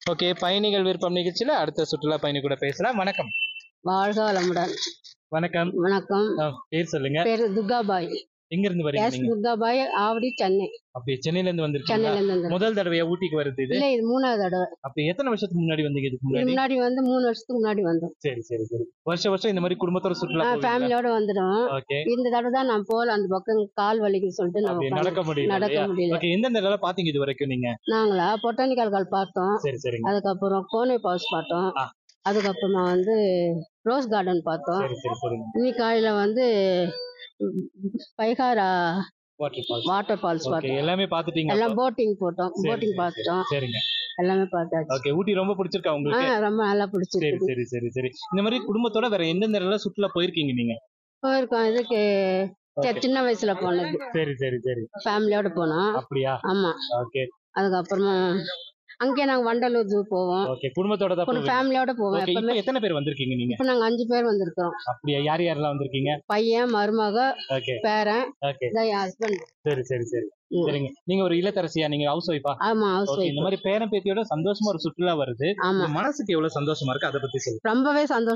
Okay பயணிகள் விருப்பம் நிகழ்ச்சியில அடுத்த சுற்றுலா பயணி கூட பேசலாம் வணக்கம் வாழ்க வளமுடன் வணக்கம் வணக்கம் ஆ, பேர் சொல்லுங்க பேரு துர்காபாய் எங்க இருந்து வரீங்க எஸ் நீங்க துர்காபாய் ஆவடி சென்னை அப்படியே சென்னையில இருந்து வந்திருக்கீங்களா சென்னையில இருந்து வந்தேன். முதல் தடவையா ஊட்டிக்கு வருது இது இல்ல இது மூணாவது தடவை அப்ப எத்தனை வருஷத்துக்கு முன்னாடி வந்தீங்க இதுக்கு இதுக்கு முன்னாடி முன்னாடி வந்து மூணு வருஷத்துக்கு முன்னாடி வந்தோம் சரி சரி சரி வருஷம் வருஷம் இந்த மாதிரி குடும்பத்தோட சுற்றுலா போவீங்களா? ஃபேமிலியோட வந்துடும் ஓகே இந்த தடவை தான் நான் போல அந்த பக்கம் கால் வலிக்குன்னு சொல்லிட்டு நான் அப்படி உட்கார்ந்து- நடக்க முடியல நடக்க இல்லையா? முடியல ஓகே எந்தெந்த இடம் பாத்தீங்க இது வரைக்கும் நீங்க நாங்களா பொட்டானிக்கல் கால் பார்த்தோம் சரி சரிங்க அதுக்கப்புறம் கோனை பால்ஸ் பார்த்தோம் ஆ. அதுக்கப்புறமா வந்து ரோஸ் கார்டன் பார்த்தோம் சரி சரி சரிங்க இன்னைக்கு காலையில வந்து ம், Pykara water falls water falls okay பார்த்தோம் எல்லாமே பாத்துட்டீங்க எல்லாம் அப்போ? போட்டிங் போட்டோம் சரி, போட்டிங் சரி, பார்த்துட்டோம் சரிங்க எல்லாமே பார்த்தாச்சு ஓகே ஊட்டி ரொம்ப பிடிச்சிருக்கா ஆ உங்களுக்கு ரொம்ப நல்லா சரி பிடிச்சிருக்கு சரி சரி சரி இந்த மாதிரி குடும்பத்தோட வேற எந்தெந்த இடம்லாம் சுற்றுலா போயிருக்கீங்க நீங்க போயிருக்கோம் இதுக்கு சரி, Okay. சின்ன வயசுல போனது சரி சரி சரி ஃபேமிலியோட போனோம் அப்படியா ஆமா ஓகே அதுக்கப்புறமா அங்கேயே நாங்க வண்டலூர் ஜூ போவோம் ஓகே குடும்பத்தோட தான் ஒரு போவீங்க. ஃபேமிலியோட போவோம் ஓகே எப்பவுமே இப்போ எத்தனை பேர் வந்திருக்கீங்க நீங்க இப்ப நாங்க அஞ்சு பேர் வந்திருக்கோம் அப்படியா யார் யாரெல்லாம் வந்திருக்கீங்க பையன் மருமக ஓகே பேரன் ஓகே இதான் என் ஹஸ்பண்ட் சரி சரி சரி சரிங்க நீங்க ஒரு இல்லத்தரசியா நீங்க ஹவுஸ் ஒய்ஃபா ஆமா ஹவுஸ் ஓகே இந்த ஒய்ஃப் மாதிரி பேரன் பேத்தியோட சந்தோஷமா ஒரு சுற்றுலா வருது ஆமா உங்க மனசுக்கு எவ்வளவு சந்தோஷமா இருக்கு அதை பத்தி சொல்லுங்க ரொம்பவே சந்தோஷம்